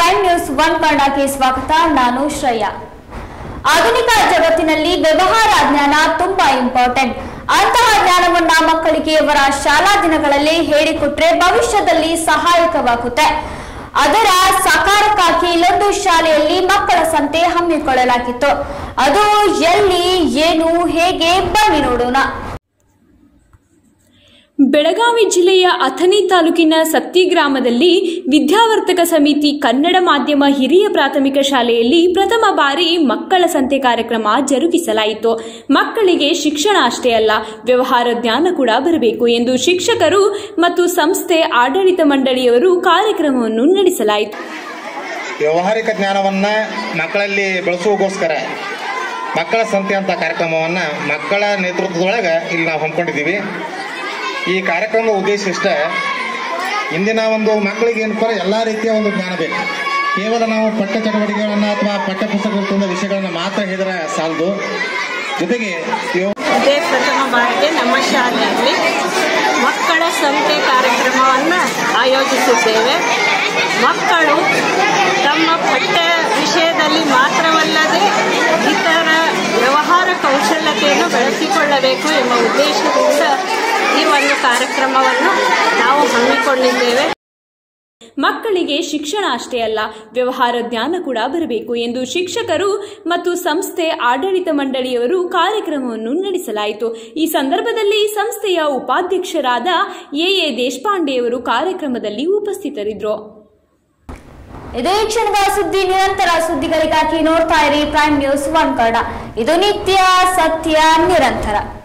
prime news one ಕನ್ನಡಕ್ಕೆ ಸ್ವಾಗತ ನಾನು ಶ್ರೇಯಾ ಆಧುನಿಕ ಜಗತ್ತಿನಲ್ಲಿ ವ್ಯವಹಾರ ಜ್ಞಾನ ತುಂಬಾ ಇಂಪಾರ್ಟೆಂಟ್ ಅಂತಹ ಜ್ಞಾನವನ್ನ ಮಕ್ಕಳಿಗೆ ಅವರ ಶಾಲಾ ದಿನಗಳಲ್ಲಿ ಹೇಳಿಕೊಟ್ರೆ ಭವಿಷ್ಯದಲ್ಲಿ ಸಹಾಯಕವಾಗುತ್ತೆ ಅದರ ಸಾಕಾರಕ್ಕಾಗಿ ಇಲ್ಲೊಂದು ಶಾಲೆಯಲ್ಲಿ ಮಕ್ಕಳ ಸಂತೆ ಹಮ್ಮಿಕೊಳ್ಳಲಾಗಿತ್ತು ಅದು ಎಲ್ಲಿ ಏನು ಹೇಗೆ ಬನ್ನಿ ನೋಡೋಣ ಬೆಳಗಾವಿ ಜಿಲ್ಲೆಯ ಅಥಣಿ ತಾಲೂಕಿನ ಸತ್ತಿ ಗ್ರಾಮದಲ್ಲಿ ವಿದ್ಯಾವರ್ತಕ ಸಮಿತಿ ಕನ್ನಡ ಮಾಧ್ಯಮ ಹಿರಿಯ ಪ್ರಾಥಮಿಕ ಶಾಲೆಯಲ್ಲಿ ಪ್ರಥಮ ಬಾರಿ ಮಕ್ಕಳ ಸಂತೆ ಕಾರ್ಯಕ್ರಮ ಜರುಗಿಸಲಾಯಿತು ಮಕ್ಕಳಿಗೆ ಶಿಕ್ಷಣ ಅಷ್ಟೇ ಅಲ್ಲ ವ್ಯವಹಾರ ಜ್ಞಾನ ಕೂಡ ಬರಬೇಕು ಎಂದು ಶಿಕ್ಷಕರು ಮತ್ತು ಸಂಸ್ಥೆ ಆಡಳಿತ ಮಂಡಳಿಯವರು ಕಾರ್ಯಕ್ರಮವನ್ನು ನಡೆಸಲಾಯಿತು ವ್ಯಾವಹಾರಿಕ ಜ್ಞಾನವನ್ನ ಮಕ್ಕಳಲ್ಲಿ ಬೆಳೆಸುವಗೋಸ್ಕರ ಮಕ್ಕಳ ಸಂತೆ ಅಂತ ಕಾರ್ಯಕ್ರಮವನ್ನ ಮಕ್ಕಳ ನೇತೃತ್ವದೊಳಗೆ ಇಲ್ಲಿ ನಾವು ಹಮ್ಮಿಕೊಂಡಿದ್ದೀವಿ ಈ ಕಾರ್ಯಕ್ರಮದ ಉದ್ದೇಶ ಇಷ್ಟ ಇಂದಿನ ಒಂದು ಮಕ್ಕಳಿಗೆ ಏನಪ್ಪ ಎಲ್ಲ ರೀತಿಯ ಒಂದು ಜ್ಞಾನ ಬೇಕು ಕೇವಲ ನಾವು ಪಠ್ಯ ಚಟುವಟಿಕೆಗಳನ್ನು ಅಥವಾ ಪಠ್ಯ ಪುಸ್ತಕಗಳು ತುಂಬ ವಿಷಯಗಳನ್ನು ಮಾತ್ರ ಹೇಳಿದ್ರೆ ಸಾಲದು ಜೊತೆಗೆ ಇವು- ಇದೇ ಪ್ರಥಮ ಬಾರಿಗೆ ನಮ್ಮ ಶಾಲೆಯಲ್ಲಿ ಮಕ್ಕಳ ಸಂತೆ ಕಾರ್ಯಕ್ರಮವನ್ನು ಆಯೋಜಿಸಿದ್ದೇವೆ ಮಕ್ಕಳು ತಮ್ಮ ಪಠ್ಯ ವಿಷಯದಲ್ಲಿ ಮಾತ್ರವಲ್ಲದೆ ಇತರ ವ್ಯವಹಾರ ಕೌಶಲ್ಯತೆಯನ್ನು ಬೆಳೆಸಿಕೊಳ್ಳಬೇಕು ಎಂಬ ಉದ್ದೇಶದಿಂದ ಈ ಒಂದು ಕಾರ್ಯಕ್ರಮವನ್ನು ನಾವು ಹಮ್ಮಿಕೊಂಡಿದ್ದೇವೆ ಮಕ್ಕಳಿಗೆ ಶಿಕ್ಷಣ ಅಷ್ಟೇ ಅಲ್ಲ ವ್ಯವಹಾರ ಜ್ಞಾನ ಕೂಡ ಬರಬೇಕು ಎಂದು ಶಿಕ್ಷಕರು ಮತ್ತು ಸಂಸ್ಥೆ ಆಡಳಿತ ಮಂಡಳಿಯವರು ಕಾರ್ಯಕ್ರಮವನ್ನು ನಡೆಸಲಾಯಿತು ಈ ಸಂದರ್ಭದಲ್ಲಿ ಸಂಸ್ಥೆಯ ಉಪಾಧ್ಯಕ್ಷರಾದ ಎಎ ದೇಶಪಾಂಡೆಯವರು ಕಾರ್ಯಕ್ರಮದಲ್ಲಿ ಉಪಸ್ಥಿತರಿದ್ದರು ಇದೇ ಕ್ಷಣದ ಸುದ್ದಿ ನಿರಂತರ ಸುದ್ದಿಗಳಿಗಾಗಿ ನೋಡ್ತಾ ಇರಿ ಪ್ರೈಮ್ ನ್ಯೂಸ್ ಒನ್ ಕನ್ನಡ ಇದು ನಿತ್ಯ ಸತ್ಯ ನಿರಂತರ